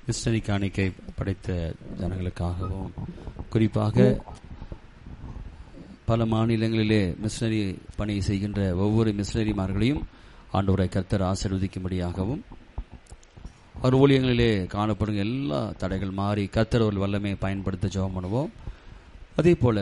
Mystery காணிக்கை படைத்த ஜனங்களுக்காகவும் குறிப்பாக பல மாநிலங்களிலே மிஷனரி பணி செய்கின்ற ஒவ்வொரு மிஷனரிமார்களையும் ஆண்டவரை கர்த்தர் ஆசீர்வதிக்கும்படியாகவும் அவர் ஊழியங்களிலே காணப்படும் எல்லா தடைகள் மாறி கர்த்தர் ஒரு வல்லமையை பயன்படுத்த ஜெபம் பண்ணுவோம் அதே போல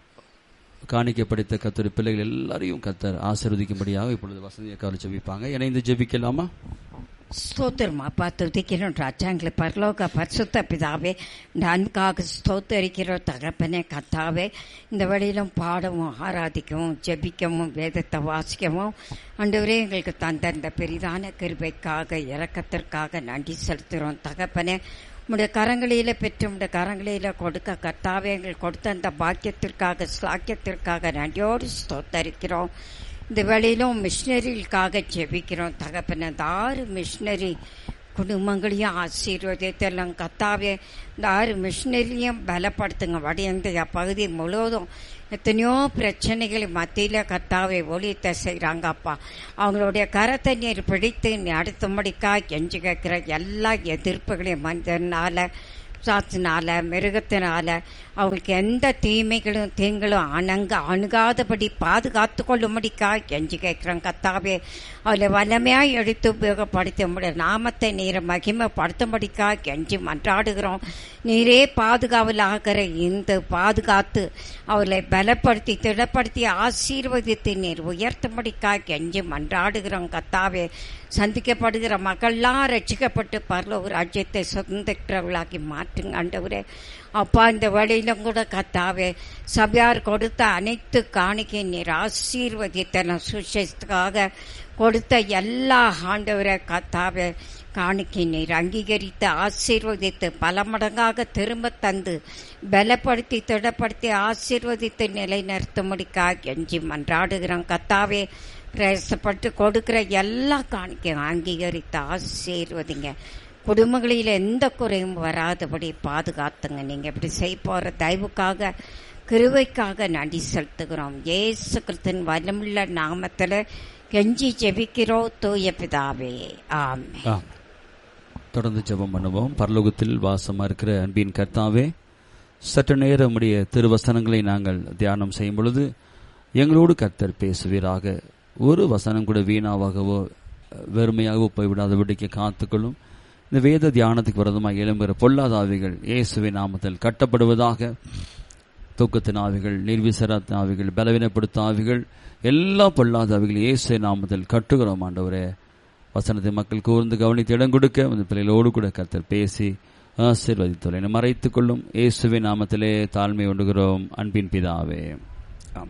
காணிக்கப்படைத்த கத்தர் பிள்ளைகள் எல்லாரையும் கத்தர் ஆசீர்வதிக்கும்படியாக இப்பொழுது வசதியை கால ஜெபிப்பாங்க இணைந்து ஜெபிக்கலாமா ஸ்தோத்திரம் அப்பா துதிக்கிறோம் ராஜாங்களை பரலோக பரிசுத்த பிதாவே நன்காக ஸ்தோத்தரிக்கிறோம் தகப்பனே கத்தாவே இந்த வழியிலும் பாடவும் ஆராதிக்கவும் ஜெபிக்கவும் வேதத்தை வாசிக்கவும் அண்டவரே எங்களுக்கு தந்த இந்த பெரிதான கிருபைக்காக இறக்கத்திற்காக நன்றி செலுத்துகிறோம் தகப்பனே உடைய கரங்களில பெற்று உடைய கரங்களில கொடுக்க கர்த்தாவே எங்களுக்கு கொடுத்த அந்த பாக்கியத்திற்காக ஸ்லாக்கியத்திற்காக நன்றியோடு ஸ்தோத்தரிக்கிறோம் இந்த வேளையிலும் மிஷினரிகளுக்காக ஜெபிக்கிறோம் தகப்பன இந்த ஆறு மிஷினரி குடும்பங்களையும் ஆசீர்வதித்தெல்லாம் கத்தாவே இந்த ஆறு மிஷினரியும் பலப்படுத்துங்க வடிந்த பகுதி முழுவதும் எத்தனையோ பிரச்சனைகள் மத்தியில் கத்தாவை ஒழித்த செய்கிறாங்க அப்பா அவங்களுடைய கரத்தை நீர் பிடித்து நீ அடுத்தபடிக்கா கெஞ்சு கேட்குற எல்லா எதிர்ப்புகளையும் மனிதனால சாத்தினால மிருகத்தினால அவங்களுக்கு எந்த தீமைகளும் தீங்களும் அணங்க அணுகாதபடி பாதுகாத்து கொள்ளும்படிக்கா கெஞ்சி கேட்கிறோம் கத்தாவே அதில் வல்லமையாக எடுத்து உபயோகப்படுத்த உங்களுடைய நாமத்தை நீரை மகிமைப்படுத்தும்படிக்கா கெஞ்சி மன்றாடுகிறோம் நீரே பாதுகாவலாகிற இந்த பாதுகாத்து அவர்களை பலப்படுத்தி திடப்படுத்தி ஆசீர்வதித்து நீர் உயர்த்தும்படிக்கா கெஞ்சி மன்றாடுகிறோம் கத்தாவே சந்திக்கப்படுகிற மக்கள்லாம் ரட்சிக்கப்பட்டு பரலோக ராஜ்யத்தை சொந்தக்கிறவர்களாக்கி மாற்றுங்க ஆண்டவரே அப்பா இந்த வழியிலும் கூட கத்தாவே சபையார் கொடுத்த அனைத்து காணிக்கை நீர் ஆசீர்வதித்தன சுஷத்துக்காக கொடுத்த எல்லா ஆண்டவரை கத்தாவே காணிக்கை நீர் அங்கீகரித்து ஆசீர்வதித்து பல மடங்காக திரும்ப தந்து பலப்படுத்தி திடப்படுத்தி ஆசீர்வதித்து நிலைநிறுத்தும்படிக்காக கெஞ்சி மன்றாடுகிறோம் கத்தாவே பிரயாசப்பட்டு கொடுக்கிற எல்லா காணிக்கையும் அங்கீகரித்து ஆசீர்வதிங்க குடும்பங்களில் எந்த குறையும் வராதபடி பாதுகாத்துங்க நீங்க இப்படி செய்ய போற தயவுக்காக கிருவைக்காக நன்றி செலுத்துகிறோம் ஏசு கிறிஸ்தன் வல்லமுள்ள நாமத்துல கெஞ்சி ஜெபிக்கிறோம் தூய பிதாவே ஆமே ஆ. தொடர்ந்து ஜெபம் பண்ணுவோம் பரலோகத்தில் வாசமா இருக்கிற அன்பின் கர்த்தாவே சற்று நேரம் உடைய திருவசனங்களை நாங்கள் தியானம் செய்யும் பொழுது எங்களோடு கர்த்தர் பேசுவீராக ஒரு வசனம் கூட வீணாவாகவோ வெறுமையாகவோ போய்விடாதபடிக்கு காத்துக்கொள்ளும் இந்த வேத தியானத்துக்கு விரதமாக எழும்புகிற பொல்லாத ஆவிகள் இயேசுவின் நாமத்தில் கட்டப்படுவதாக தூக்கத்தின் ஆவிகள் நிர்விசரத்தின் ஆவிகள் பலவீனப்படுத்த ஆவிகள் எல்லா பொல்லாத ஆவிகள் இயேசு நாமத்தில் கட்டுகிறோம் ஆண்டவரே வசனத்தை மக்கள் கூர்ந்து கவனித்து இடம் கொடுக்க அந்த பிள்ளைகளோடு கூட கர்த்தர் பேசி ஆசீர்வதித்துள்ள என்னை மறைத்துக் கொள்ளும் இயேசுவின் நாமத்திலே தாழ்மை ஒண்டுகிறோம் அன்பின் பிதாவே ஆம்.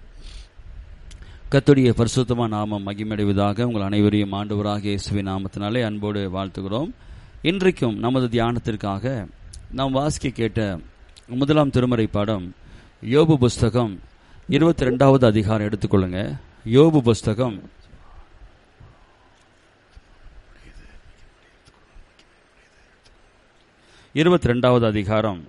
கர்த்தருடைய பரிசுத்தமான நாமம் மகிமடைவதாக உங்கள் அனைவரையும் ஆண்டவராக இயேசுவின் நாமத்தினாலே அன்போடு வாழ்த்துகிறோம் இன்றைக்கும் நமது தியானத்திற்காக நாம் வாசிக்க கேட்ட முதலாம் திருமறை பாடம் யோபு புஸ்தகம் இருபத்தி ரெண்டாவது அதிகாரம் எடுத்துக்கொள்ளுங்க யோபு புஸ்தகம் இருபத்தி ரெண்டாவது அதிகாரம்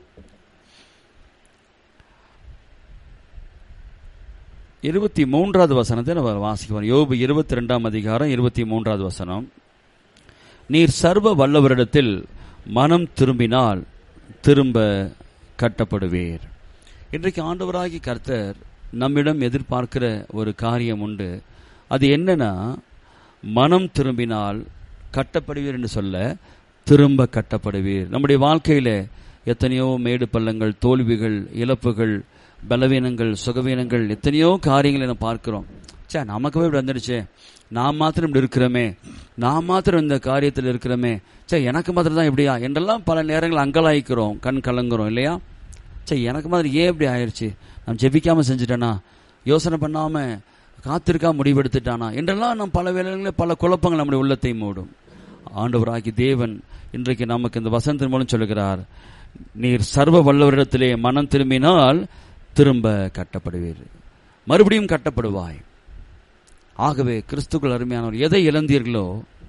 இருபத்தி மூன்றாவது வசனத்தை நம்ம வாசிக்கிறோம் யோபு இருபத்தி ரெண்டாம் அதிகாரம் இருபத்தி மூன்றாவது வசனம் நீர் சர்வ வல்லவரிடத்தில் மனம் திரும்பினால் திரும்ப கட்டப்படுவீர் இன்றைக்கு ஆண்டவராகி கர்த்தர் நம்மிடம் எதிர்பார்க்கிற ஒரு காரியம் உண்டு அது என்னன்னா மனம் திரும்பினால் கட்டப்படுவீர் என்று சொல்ல திரும்ப கட்டப்படுவீர் நம்முடைய வாழ்க்கையில எத்தனையோ மேடு பள்ளங்கள் தோல்விகள் இழப்புகள் பலவீனங்கள் சுகவீனங்கள் எத்தனையோ காரியங்களை நம்ம பார்க்கிறோம் சே நமக்கவே இப்படி வந்துடுச்சே நான் மாத்திரம் இப்படி இருக்கிறோமே நான் மாத்திரம் இந்த காரியத்தில் இருக்கிறோமே சே எனக்கு மாத்திரம் தான் இப்படியா என்றெல்லாம் பல நேரங்கள் அங்கலாய்க்கிறோம் கண் கலங்குறோம் இல்லையா சே எனக்கு மாதிரி ஏன் இப்படி ஆயிடுச்சு நான் ஜெபிக்காம செஞ்சுட்டேனா யோசனை பண்ணாம காத்திருக்காம முடிவெடுத்துட்டானா என்றெல்லாம் நம் பல வேளைகளில் பல குழப்பங்கள் நம்முடைய உள்ளத்தை மூடும் ஆண்டவராகி தேவன் இன்றைக்கு நமக்கு இந்த வசனத்தின் மூலம் சொல்லுகிறார் நீர் சர்வ வல்லவரிடத்திலே மனம் திரும்பினால் திரும்ப கட்டப்படுவீர் மறுபடியும் கட்டப்படுவாய் ஆகவே கிறிஸ்துக்கள் அருமையானவர் எதை இழந்தீர்களோ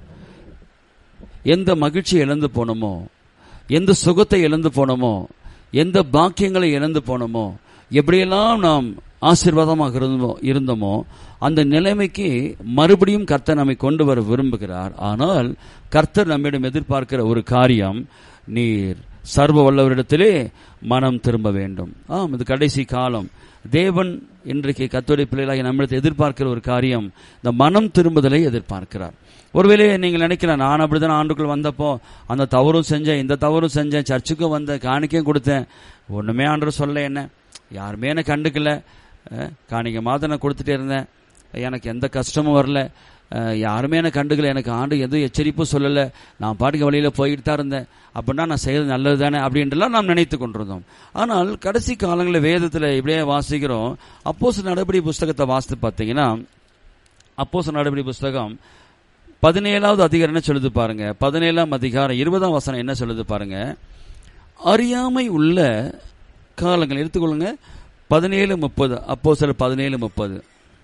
எந்த மகிழ்ச்சி இழந்து போனோமோ எந்த சுகத்தை இழந்து போனோமோ எந்த பாக்கியங்களை இழந்து போனோமோ எப்படியெல்லாம் நாம் ஆசீர்வாதமாக இருந்தோமோ இருந்தோமோ அந்த நிலைமைக்கு மறுபடியும் கர்த்தர் நம்மை கொண்டு வர விரும்புகிறார் ஆனால் கர்த்தர் நம்மிடம் எதிர்பார்க்கிற ஒரு காரியம் நீர் சர்வ வல்லவரிடத்திலே மனம் திரும்ப வேண்டும் ஆம் இது கடைசி காலம் தேவன் இன்றைக்கு கத்தோடைய பிள்ளைகளாகி நம்மிடத்தை எதிர்பார்க்கிற ஒரு காரியம் இந்த மனம் திரும்புதலை எதிர்பார்க்கிறார் ஒருவேளை நீங்கள் நினைக்கலாம் நான் அப்படிதான் ஆண்டுக்குள் வந்தப்போ அந்த தவறும் செஞ்சேன் இந்த தவறும் செஞ்சேன் சர்ச்சுக்கும் வந்தேன் காணிக்கையும் கொடுத்தேன் ஒண்ணுமே ஆண்டவர் சொல்ல என்ன யாருமே என்னை கண்டுக்கல அஹ், காணிக்கை மாதம் நான் கொடுத்துட்டே இருந்தேன் எனக்கு எந்த கஷ்டமும் வரல அஹ், யாருமே என்னை கண்டுக்கல எனக்கு ஆண்டு எதுவும் எச்சரிப்பும் சொல்லலை நான் பாட்டுக்கு வழியில் போய்கிட்டு தான் இருந்தேன் அப்படின்னா நான் செய்யறது நல்லது தானே அப்படின்றலாம் நாம் நினைத்து கொண்டிருந்தோம் ஆனால் கடைசி காலங்களில் வேதத்தில் இப்படியே வாசிக்கிறோம் அப்போஸ் நடபடி புஸ்தகத்தை வாசித்து பார்த்தீங்கன்னா அப்போஸ் நடபடி புஸ்தகம் பதினேழாவது அதிகாரம் என்ன சொல்லுது பாருங்க பதினேழாம் அதிகாரம் இருபதாம் வசனம் என்ன சொல்லுது பாருங்க அறியாமை உள்ள காலங்கள் எடுத்துக்கொள்ளுங்க பதினேழு முப்பது அப்போ சில பதினேழு முப்பது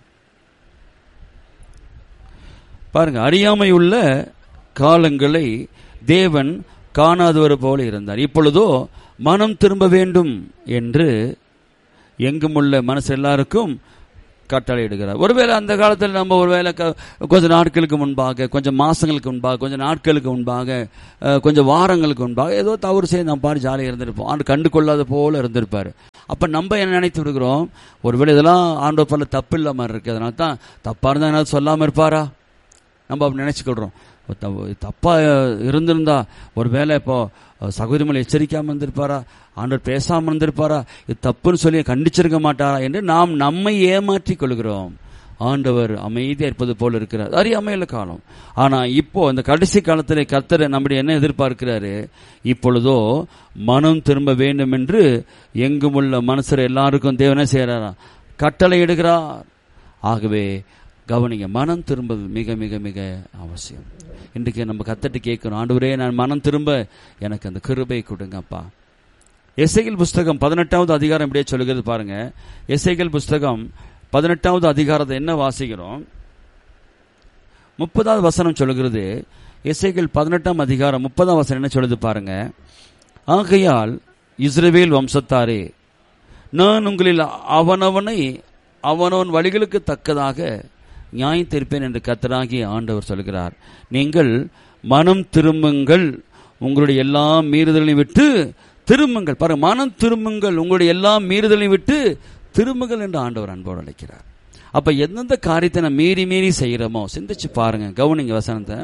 பாருங்க அறியாமை உள்ள காலங்களை தேவன் காணாதவர் போல இருந்தார் இப்பொழுதோ மனம் திரும்ப வேண்டும் என்று எங்குமுள்ள மனசு எல்லாருக்கும் கட்டளையிடுகிறார் ஒருவேளை அந்த காலத்தில் நம்ம ஒருவேளை க- கொஞ்ச நாட்களுக்கு முன்பாக கொஞ்சம் மாசங்களுக்கு முன்பாக கொஞ்சம் நாட்களுக்கு முன்பாக அஹ், கொஞ்சம் வாரங்களுக்கு முன்பாக ஏதோ தவறு செய்து நம்ம பாடு ஜாலியாக இருந்திருப்போம் ஆண்டு கண்டு கொள்ளாத போல இருந்திருப்பாரு அப்ப நம்ம என்ன நினைத்து விடுகிறோம் ஒருவேளை இதெல்லாம் ஆண்டவர் பல தப்பு இல்லாம இருக்கு அதனால தான் தப்பா இருந்தா என்ன சொல்லாம இருப்பாரா நம்ம அப்படி நினைச்சுக்கிடுறோம் த- தப்பா இருந்திருந்தா ஒருவேளை இப்போ சகோதரிமல் எச்சரிக்காம இருந்திருப்பாரா ஆண்டவர் பேசாம இருந்திருப்பாரா இது தப்புன்னு சொல்லி கண்டிச்சிருக்க மாட்டாரா என்று நாம் நம்மை ஏமாற்றிக் கொள்கிறோம் ஆண்டவர் அமைதியா இருப்பது போல இருக்கிறார் அறியாமையில காலம் ஆனா இப்போ இந்த கடைசி காலத்திலே கர்த்தர் நம்முடைய என்ன எதிர்பார்க்கிறாரு இப்பொழுதோ மனம் திரும்ப வேண்டும் என்று எங்கும் உள்ள மனுஷர் எல்லாருக்கும் தேவனே செய்யறாரா கட்டளை இடுகிறார் ஆகவே கவனிங்க மனம் திரும்பது மிக மிக மிக அவசியம் இன்றைக்கு நம்ம கத்தட்டு கேட்கணும் ஆண்டவரே நான் மனம் திரும்ப எனக்கு அந்த கிருபை கொடுங்கப்பா எசைகள் புஸ்தகம் பதினெட்டாவது அதிகாரம் இப்படியே சொல்லுகிறது பாருங்க எசைகள் புஸ்தகம் பதினெட்டாவது அதிகாரத்தை என்ன வாசிக்கிறோம் முப்பதாவது வசனம் சொல்லுகிறது எசைகள் பதினெட்டாம் அதிகாரம் முப்பதாம் வசனம் என்ன சொல்லுது பாருங்க ஆகையால் இஸ்ரவேல் வம்சத்தாரே நான் உங்களில் அவனவனை அவனவன் வழிகளுக்கு தக்கதாக நியாயம் தீர்ப்பேன் என்று கத்தராகி ஆண்டவர் சொல்கிறார் நீங்கள் மனம் திரும்புங்கள் உங்களுடைய எல்லா மீறுதலையும் விட்டு திரும்புங்கள் பாருங்க மனம் திரும்புங்கள் உங்களுடைய எல்லா மீறுதலையும் விட்டு திரும்புங்கள் என்று ஆண்டவர் அன்போடு அழைக்கிறார் அப்ப எந்தெந்த காரியத்தை நான் மீறி மீறி செய்யறோமோ சிந்திச்சு பாருங்க கவனிங்க வசனத்தை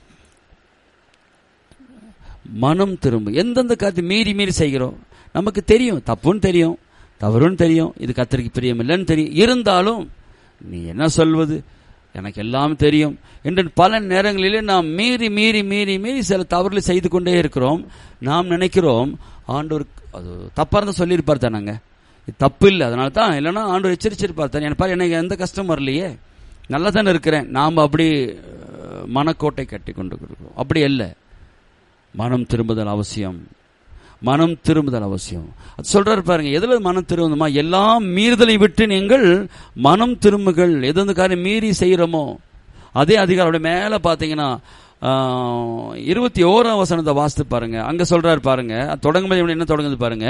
மனம் திரும்ப எந்தெந்த காரியத்தை மீறி மீறி செய்கிறோம் நமக்கு தெரியும் தப்புன்னு தெரியும் தவறுன்னு தெரியும் இது கத்திரிக்கு பிரியம் இல்லைன்னு தெரியும் இருந்தாலும் நீ என்ன சொல்வது எனக்கு எல்லாம் தெரியும் என்று பல நேரங்களிலே நாம் மீறி மீறி மீறி மீறி சில தவறுகளை செய்து கொண்டே இருக்கிறோம் நாம் நினைக்கிறோம் ஆண்டவர் அது தப்பா இருந்தா சொல்லியிருப்பார் தானாங்க இது தப்பு இல்லை அதனால தான் இல்லைன்னா ஆண்டவர் எச்சரிச்சிருப்பார் தானே எனக்கு பாரு எனக்கு எந்த கஷ்டம் வரலையே நல்லா தானே இருக்கிறேன் நாம் அப்படி அஹ், மனக்கோட்டை கட்டி கொண்டு இருக்கிறோம் அப்படி இல்லை மனம் திரும்புதல் அவசியம் மனம் திரும்புதல் அவசியம் அது சொல்றாரு பாருங்க எதுல மனம் திரும்புமா எல்லாம் மீறுதலை விட்டு நீங்கள் மனம் திரும்புகள் எது அந்த காரியம் மீறி செய்யறோமோ அதே அதிகாரம் அப்படியே மேல பாத்தீங்கன்னா ஆஹ், இருபத்தி ஓராம் வசனத்தை வாசித்து பாருங்க அங்க சொல்றாரு பாருங்க அது தொடங்கும்போது எப்படி என்ன தொடங்குது பாருங்க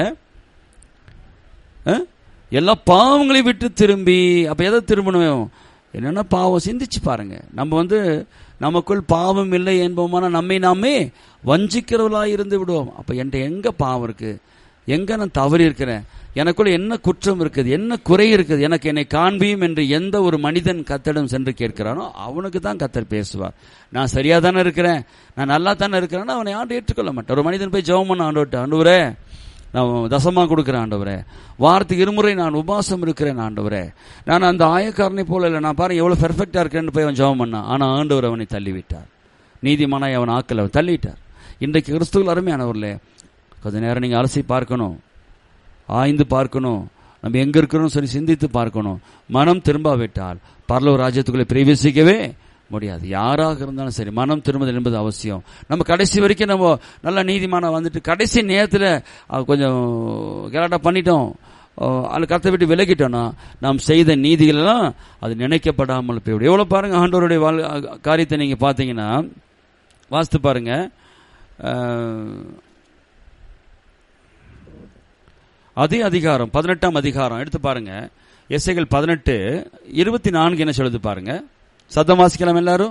அஹ்? எல்லா பாவங்களையும் விட்டு திரும்பி அப்ப எதை திரும்பணும் என்னன்னா பாவம் சிந்திச்சு பாருங்க நம்ம வந்து நமக்குள் பாவம் இல்லை என்போமான நம்மை நாமே வஞ்சிக்கிறவர்களாக இருந்து விடுவோம் அப்ப என்கிட்ட எங்க பாவம் இருக்கு எங்க நான் தவறி இருக்கிறேன் எனக்குள்ள என்ன குற்றம் இருக்குது என்ன குறை இருக்குது எனக்கு என்னை காண்பியும் என்று எந்த ஒரு மனிதன் கத்தடம் சென்று கேட்கிறானோ அவனுக்கு தான் கத்தர் பேசுவார் நான் சரியா தானே இருக்கிறேன் நான் நல்லா தானே இருக்கிறேன்னா அவனை ஆண்டு ஏற்றுக்கொள்ள மாட்டேன் ஒரு மனிதன் போய் ஜெபம் பண்ண ஆண்டு ஆண்டவரே நான் தசமா கொடுக்கிறேன் ஆண்டவரே வாரத்துக்கு இருமுறை நான் உபாசம் இருக்கிறேன் ஆண்டவரே நான் அந்த ஆயக்காரனை போல இல்லை நான் பாரு எவ்வளவு பெர்ஃபெக்டா இருக்கேன்னு போய் அவன் ஜெபம் பண்ணான் ஆனா ஆண்டவர் அவனை தள்ளிவிட்டார் நீதிமானாய் அவன் ஆக்கல் அவன் தள்ளிவிட்டார் இன்றைக்கு கிறிஸ்துவல் அருமையானவர்களே கொஞ்ச நேரம் நீங்க அலசி பார்க்கணும் ஆய்ந்து பார்க்கணும் நம்ம எங்க இருக்கிறோம் சொல்லி சிந்தித்து பார்க்கணும் மனம் திரும்பாவிட்டால் பரலோக ராஜ்யத்துக்குள்ளே பிரவேசிக்கவே முடியாது யாராக இருந்தாலும் சரி மனம் திரும்புதல் என்பது அவசியம் நம்ம கடைசி வரைக்கும் நம்ம நல்ல நீதிமான வந்துட்டு கடைசி நேரத்தில் கொஞ்சம் கலாட்டா பண்ணிட்டோம் அது கத்தை விட்டு விலகிட்டோம்னா நாம் செய்த நீதிகள் எல்லாம் அது நினைக்கப்படாமல் போய்விடும் எவ்வளவு பாருங்க ஆண்டவருடைய வாழ் காரியத்தை நீங்க பார்த்தீங்கன்னா வாஸ்து பாருங்க அஹ், அதே அதிகாரம் பதினெட்டாம் அதிகாரம் எடுத்து பாருங்க எஸ்ஐகள் பதினெட்டு இருபத்தி நான்கு என்ன சொல்லுது பாருங்க சத்தம் வாசிக்கலாம் எல்லாரும்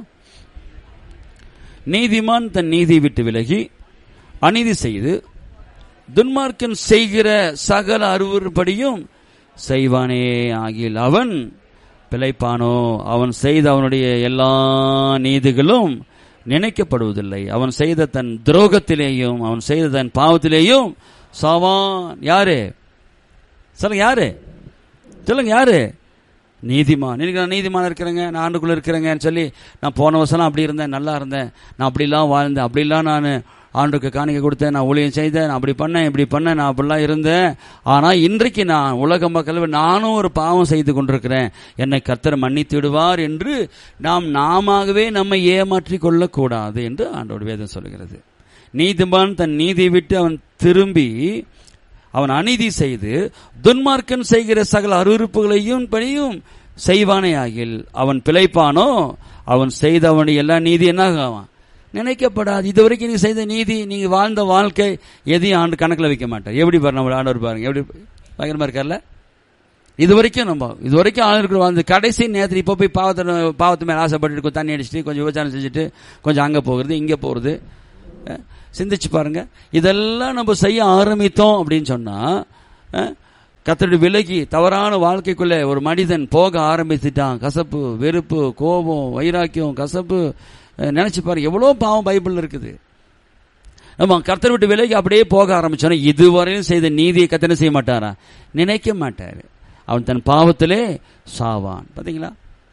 நீதிமான் தன் நீதியை விட்டு விலகி அநீதி செய்து துன்மார்க்கன் செய்கிற சகல அருவருப்படியும் செய்வானே ஆகில் அவன் பிழைப்பானோ அவன் செய்த அவனுடைய எல்லா நீதிகளும் நினைக்கப்படுவதில்லை அவன் செய்த தன் துரோகத்திலேயும் அவன் செய்த தன் பாவத்திலேயும் சாவான் யாரு சொல்லுங்க யாரு சொல்லுங்க யாரு நீதிமான் இன்னைக்கு நான் நீதிமான் இருக்கிறேங்க நான் ஆண்டுக்குள்ள இருக்கிறேங்கன்னு சொல்லி நான் போன வருஷம் அப்படி இருந்தேன் நல்லா இருந்தேன் நான் அப்படிலாம் வாழ்ந்தேன் அப்படிலாம் நான் ஆண்டுக்கு காணிக்க கொடுத்தேன் நான் ஊழியம் செய்தேன் நான் அப்படி பண்ணேன் இப்படி பண்ணேன் நான் அப்படிலாம் இருந்தேன் ஆனால் இன்றைக்கு நான் உலக மக்கள் நானும் ஒரு பாவம் செய்து கொண்டிருக்கிறேன் என்னை கர்த்தர் மன்னித்து விடுவார் என்று நாம் நாமாகவே நம்மை ஏமாற்றிக் கொள்ளக்கூடாது என்று ஆண்டோட வேதம் சொல்கிறது நீதிமான் தன் நீதியை விட்டு அவன் திரும்பி அவன் அநீதி செய்து துன்மார்க்கன் செய்கிற சகல அருவருப்புகளையும் பணியும் செய்வானே ஆகில் அவன் பிழைப்பானோ அவன் செய்த அவனுடைய எல்லா நீதி என்ன ஆகும் நினைக்கப்படாது இதுவரைக்கும் நீங்க செய்த நீதி நீங்க வாழ்ந்த வாழ்க்கை எதையும் ஆண்டு கணக்கில் வைக்க மாட்டார் எப்படி பாரு நம்ம ஆண்டவர் பாருங்க எப்படி பயங்கரமா இருக்கார்ல இது வரைக்கும் நம்ம இது வரைக்கும் ஆளுநர்கள் வாழ்ந்து கடைசி நேரத்தில் இப்போ போய் பாவத்தை பாவத்து மேலே ஆசைப்பட்டுட்டு தண்ணி அடிச்சுட்டு கொஞ்சம் விபச்சாரம் செஞ்சுட்டு கொஞ்சம் அங்கே போகிறது இங்கே போகிறது அஹ், சிந்திச்சு பாருங்க இதெல்லாம் நம்ம செய்ய ஆரம்பித்தோம் அப்படின்னு சொன்னா அஹ், கத்தருடைய விலகி தவறான வாழ்க்கைக்குள்ள ஒரு மனிதன் போக ஆரம்பித்துட்டான் கசப்பு வெறுப்பு கோபம் வைராக்கியம் கசப்பு அஹ், நினைச்சு பாருங்க எவ்வளோ பாவம் பைபிள் இருக்குது நம்ம கர்த்தர் விட்டு விலகி அப்படியே போக ஆரம்பிச்சோன்னா இதுவரையும் செய்த நீதியை கத்தனை செய்ய மாட்டாரா நினைக்க மாட்டாரு அவன் தன் பாவத்திலே சாவான் பாத்தீங்களா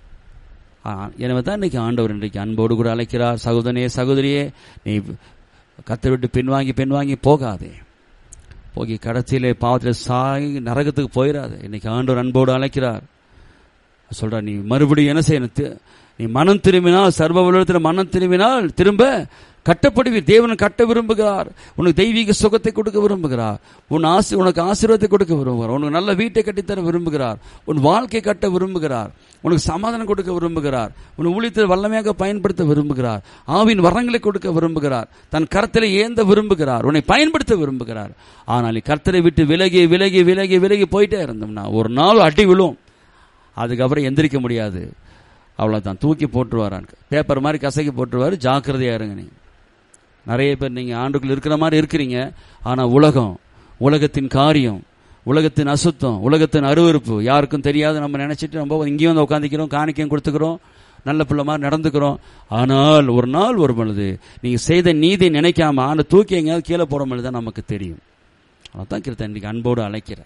ஆ, எனவே தான் இன்னைக்கு ஆண்டவர் இன்றைக்கு அன்போடு கூட அழைக்கிறார் சகோதரனே சகோதரியே நீ கத்தர் விட்டு பின்வாங்கி பின்வாங்கி போகாதே போகி கடைசியிலே பாவத்தில் சாய் நரகத்துக்கு போயிடாது இன்னைக்கு ஆண்டவர் அன்போடு அழைக்கிறார் சொல்ற நீ மறுபடியும் என்ன செய்யணும் தி- நீ மனம் திரும்பினால் சர்வ உலகத்தில் மனம் திரும்பினால் திரும்ப கட்டப்படுவி தேவன் கட்ட விரும்புகிறார் உனக்கு தெய்வீக சுகத்தை கொடுக்க விரும்புகிறார் உன் ஆசி உனக்கு ஆசீர்வாதத்தை கொடுக்க விரும்புகிறார் உனக்கு நல்ல வீட்டை கட்டித்தர விரும்புகிறார் உன் வாழ்க்கை கட்ட விரும்புகிறார் உனக்கு சமாதானம் கொடுக்க விரும்புகிறார் உன் ஊழியத்தில் வல்லமையாக பயன்படுத்த விரும்புகிறார் ஆவின் வரங்களை கொடுக்க விரும்புகிறார் தன் கரத்திலே ஏந்த விரும்புகிறார் உன்னை பயன்படுத்த விரும்புகிறார் ஆனால் நீ கர்த்தரை விட்டு விலகி விலகி விலகி விலகி போயிட்டே இருந்தோம்னா ஒரு நாள் அடி விழும் அதுக்கப்புறம் எந்திரிக்க முடியாது அவ்வளோதான் தூக்கி போட்டுருவாரான் பேப்பர் மாதிரி கசக்கி போட்டுருவாரு ஜாக்கிரதையா இருங்க நீ நிறைய பேர் நீங்க ஆண்டுக்குள்ள இருக்கிற மாதிரி இருக்கிறீங்க ஆனா உலகம் உலகத்தின் காரியம் உலகத்தின் அசுத்தம் உலகத்தின் அருவருப்பு யாருக்கும் தெரியாது நம்ம நினைச்சிட்டு நம்ம இங்கேயும் வந்து உட்காந்துக்கிறோம் காணிக்கையும் கொடுத்துக்கிறோம் நல்ல பிள்ளை மாதிரி நடந்துக்கிறோம் ஆனால் ஒரு நாள் ஒரு பொழுது நீங்க செய்த நீதி நினைக்காம ஆண்டு தூக்கி எங்கேயாவது கீழே போட பொழுது தான் நமக்கு தெரியும் அதான் கிருத்தன் இன்னைக்கு அன்போடு அழைக்கிறார்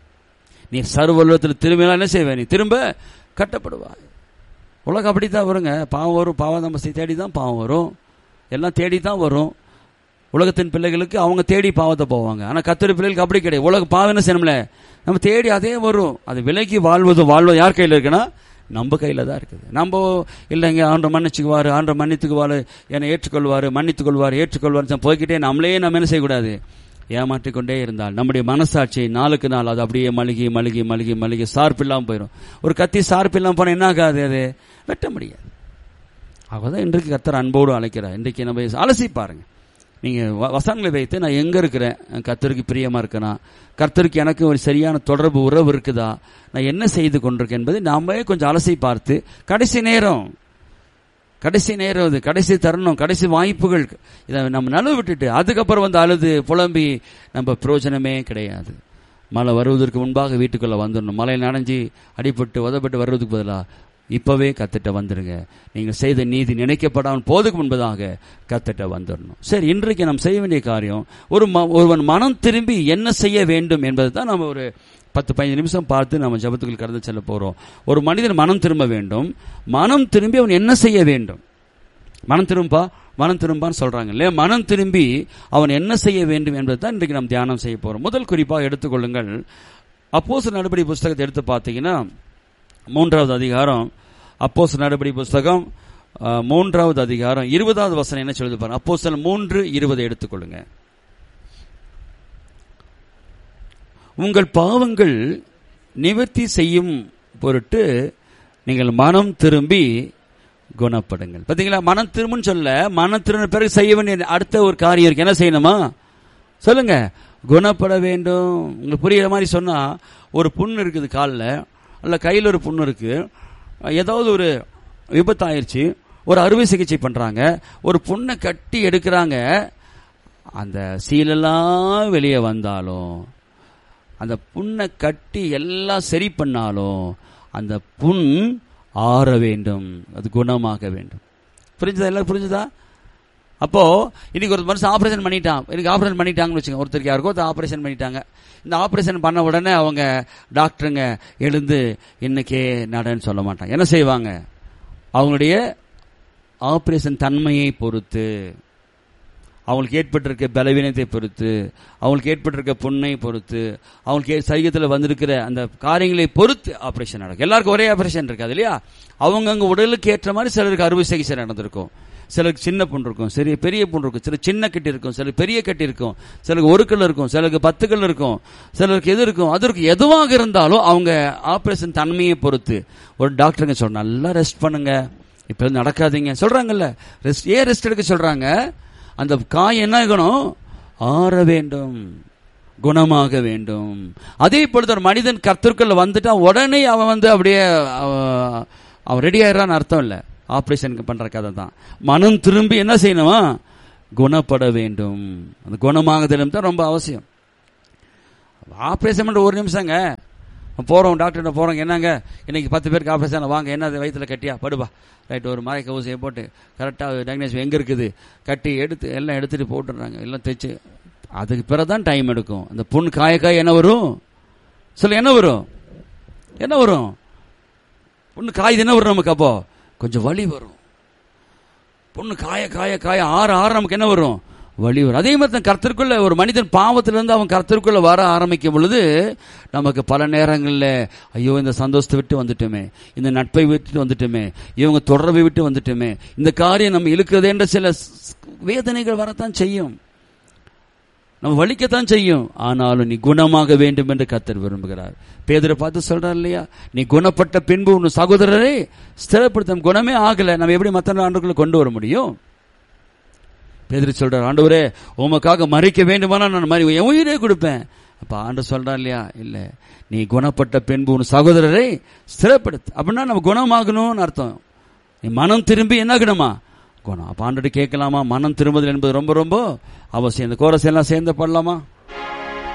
நீ சர்வலத்தில் திரும்பினா என்ன செய்வே நீ திரும்ப கட்டப்படுவாய் உலகம் அப்படித்தான் வருங்க பாவம் வரும் பாவம் நம்ம தேடி தான் பாவம் வரும் எல்லாம் தேடி தான் வரும் உலகத்தின் பிள்ளைகளுக்கு அவங்க தேடி பாவத்தை போவாங்க ஆனா கத்திரி பிள்ளைகளுக்கு அப்படி கிடையாது உலக பாவம் என்ன செய்யணும்ல நம்ம தேடி அதே வரும் அது விலகி வாழ்வது வாழ்வது யார் கையில் இருக்குன்னா நம்ம கையில தான் இருக்குது நம்ம இல்லைங்க ஆண்டு மன்னிச்சுக்குவாரு ஆண்டு மன்னித்துக்குவாரு என்னை ஏற்றுக்கொள்வாரு மன்னித்துக்கொள்வார் ஏற்றுக்கொள்வார் போய்கிட்டே நம்மளே நம்ம என்ன செய்யக்கூடாது ஏமாற்றிக் கொண்டே இருந்தால் நம்முடைய மனசாட்சி நாளுக்கு நாள் அது அப்படியே மழுகி மழுகி மழுகி மழுகி சார்பு இல்லாமல் போயிடும் ஒரு கத்தி சார்பு இல்லாமல் போனால் என்ன ஆகாது அது வெட்ட முடியாது ஆகதான் இன்றைக்கு கர்த்தர் அன்போடு அழைக்கிறார் இன்றைக்கு நம்ம அலசி பாருங்க நீங்க வ- வசனங்களை வைத்து நான் எங்க இருக்கிறேன் கர்த்தருக்கு பிரியமா இருக்கனா கர்த்தருக்கு எனக்கு ஒரு சரியான தொடர்பு உறவு இருக்குதா நான் என்ன செய்து கொண்டிருக்கேன் என்பதை நாமே கொஞ்சம் அலசி பார்த்து கடைசி நேரம் கடைசி நேரம் இது கடைசி தருணம் கடைசி வாய்ப்புகள் இதை நம்ம நழுவ விட்டுட்டு அதுக்கப்புறம் வந்து அழுது புலம்பி நம்ம பிரயோஜனமே கிடையாது மழை வருவதற்கு முன்பாக வீட்டுக்குள்ள வந்துடணும் மழை நனைஞ்சு அடிபட்டு உதப்பட்டு வருவதற்கு பதிலாக இப்பவே கத்திட்ட வந்துருங்க நீங்க செய்த நீதி நினைக்கப்படாமல் போதுக்கு முன்பதாக கத்திட்ட வந்துடணும் சரி இன்றைக்கு நாம் செய்ய வேண்டிய காரியம் ஒரு ம- ஒருவன் மனம் திரும்பி என்ன செய்ய வேண்டும் என்பதை தான் நம்ம ஒரு பத்து பதினஞ்சு நிமிஷம் பார்த்து நம்ம ஜபத்துக்குள் கடந்து செல்ல போறோம் ஒரு மனிதன் மனம் திரும்ப வேண்டும் மனம் திரும்பி அவன் என்ன செய்ய வேண்டும் மனம் திரும்பா மனம் திரும்பான்னு சொல்றாங்க இல்லையா மனம் திரும்பி அவன் என்ன செய்ய வேண்டும் என்பதை தான் இன்றைக்கு நாம் தியானம் செய்ய போறோம் முதல் குறிப்பாக எடுத்துக்கொள்ளுங்கள் அப்போஸ் நடபடி புஸ்தகத்தை எடுத்து பார்த்தீங்கன்னா மூன்றாவது அதிகாரம் அப்போஸ் நடபடி புஸ்தகம் அஹ், மூன்றாவது அதிகாரம் இருபதாவது வசனம் என்ன சொல்லுது பாருங்க அப்போஸ்தலர் மூன்று இருபதை எடுத்துக்கொள்ளுங்க உங்கள் பாவங்கள் நிவர்த்தி செய்யும் பொருட்டு நீங்கள் மனம் திரும்பி குணப்படுங்கள் பாத்தீங்களா மனம் திரும்புன்னு சொல்ல மனம் திரும்பின பிறகு செய்ய வேண்டிய அடுத்த ஒரு காரியம் இருக்கு என்ன செய்யணுமா சொல்லுங்க குணப்பட வேண்டும் உங்களுக்கு புரியுற மாதிரி சொன்னா ஒரு புண்ணு இருக்குது காலில் அல்ல கையில் ஒரு புண்ணு இருக்கு ஏதாவது ஒரு விபத்தாயிருச்சு ஒரு அறுவை சிகிச்சை பண்றாங்க ஒரு புண்ணை கட்டி எடுக்கிறாங்க அந்த சீலெல்லாம் வெளியே வந்தாலும் அந்த புண்ணை கட்டி எல்லாம் சரி பண்ணாலும் அந்த புண் ஆற வேண்டும் அது குணமாக வேண்டும் புரிஞ்சுதா எல்லாரும் புரிஞ்சுதா அப்போ இன்னைக்கு ஒரு மனுஷன் ஆபரேஷன் பண்ணிட்டான் இன்னைக்கு ஆபரேஷன் பண்ணிட்டாங்கன்னு வச்சுங்க ஒருத்தருக்கு யாருக்கோ ஒருத்தர் ஆபரேஷன் பண்ணிட்டாங்க இந்த ஆபரேஷன் பண்ண உடனே அவங்க டாக்டருங்க எழுந்து இன்னைக்கே நடன்னு சொல்ல மாட்டாங்க என்ன செய்வாங்க அவங்களுடைய ஆபரேஷன் தன்மையை பொறுத்து அவங்களுக்கு ஏற்பட்டிருக்க பலவீனத்தை பொறுத்து அவங்களுக்கு ஏற்பட்டிருக்க புண்ணை பொறுத்து அவங்களுக்கு ஏ- சரீரத்தில் வந்திருக்கிற அந்த காரியங்களை பொறுத்து ஆபரேஷன் நடக்கும் எல்லாருக்கும் ஒரே ஆபரேஷன் இருக்காது இல்லையா அவங்கவங்க உடலுக்கு ஏற்ற மாதிரி சிலருக்கு அறுவை சிகிச்சை நடந்திருக்கும் சிலருக்கு சின்ன புண் இருக்கும் சரி பெரிய புண் இருக்கும் சில சின்ன கட்டி இருக்கும் சிலருக்கு பெரிய கட்டி இருக்கும் சிலருக்கு ஒரு கல் இருக்கும் சிலருக்கு பத்து கல் இருக்கும் சிலருக்கு எது இருக்கும் அது இருக்கும் எதுவாக இருந்தாலும் அவங்க ஆபரேஷன் தன்மையை பொறுத்து ஒரு டாக்டருங்க சொல்ற நல்லா ரெஸ்ட் பண்ணுங்க இப்ப எதுவும் நடக்காதீங்க சொல்றாங்கல்ல ரெஸ்ட் ஏன் ரெஸ்ட் எடுக்க சொல்றாங்க அந்த காய் என்ன ஆகணும் ஆற வேண்டும் குணமாக வேண்டும் அதே பொழுது ஒரு மனிதன் கர்த்தருக்குள்ள வந்துட்டா உடனே அவன் வந்து அப்படியே அவ- அவன் ரெடி ஆயிடுறான்னு அர்த்தம் இல்லை ஆபரேஷனுக்கு பண்ற கதை தான் மனம் திரும்பி என்ன செய்யணுமா குணப்பட வேண்டும் அந்த குணமாகுதலும் தான் ரொம்ப அவசியம் ஆபரேஷன் பண்ற ஒரு நிமிஷங்க போறோம் டாக்டர்கிட்ட போறோம் என்னங்க இன்னைக்கு பத்து பேருக்கு ஆபரேஷன் வாங்க என்ன அது வயித்துல கட்டியா படுபா ரைட் ஒரு மயக்க ஊசியை போட்டு கரெக்டாக டயக்னோஸ் எங்க இருக்குது கட்டி எடுத்து எல்லாம் எடுத்துட்டு போட்டுடுறாங்க எல்லாம் தைச்சு அதுக்கு பிறகுதான் டைம் எடுக்கும் அந்த புண் காய காய என்ன வரும் சொல்ல என்ன வரும் என்ன வரும் புண்ணு காயுது என்ன வரும் நமக்கு அப்போ கொஞ்சம் வலி வரும் பொண்ணு காய காய காய ஆற ஆற நமக்கு என்ன வரும் வலி வரும் அதே மாதிரி தான் கர்த்தருக்குள்ள ஒரு மனிதன் பாவத்திலிருந்து அவன் கர்த்தருக்குள்ள வர ஆரம்பிக்கும் பொழுது நமக்கு பல நேரங்களில் ஐயோ இந்த சந்தோஷத்தை விட்டு வந்துட்டோமே இந்த நட்பை விட்டு வந்துட்டோமே இவங்க தொடர்பை விட்டு வந்துட்டோமே இந்த காரியம் நம்ம இழுக்கிறதே என்ற சில ஸ்- வேதனைகள் வரத்தான் செய்யும் நம்ம வலிக்கத்தான் செய்யும் ஆனாலும் நீ குணமாக வேண்டும் என்று கத்தர் விரும்புகிறார் பேதரை பார்த்து சொல்றார் இல்லையா நீ குணப்பட்ட பின்பு உன் சகோதரரை ஸ்திரப்படுத்தும் குணமே ஆகல நம்ம எப்படி மற்ற ஆண்டுக்குள்ள கொண்டு வர முடியும் பேதரி சொல்றார் ஆண்டவரே உமக்காக மறிக்க வேண்டுமானா நான் மறி என் உயிரே கொடுப்பேன் அப்ப ஆண்டு சொல்றான் இல்லையா இல்ல நீ குணப்பட்ட பின்பு உன் சகோதரரை ஸ்திரப்படுத்து அப்படின்னா நம்ம குணமாகணும்னு அர்த்தம் நீ மனம் திரும்பி என்ன ஆகணுமா குணம் அப்ப ஆண்டு கேட்கலாமா மனம் திரும்புதல் என்பது ரொம்ப ரொம்ப அவசியம் இந்த கோரஸ் எல்லாம் சேர்ந்து பாடலாமா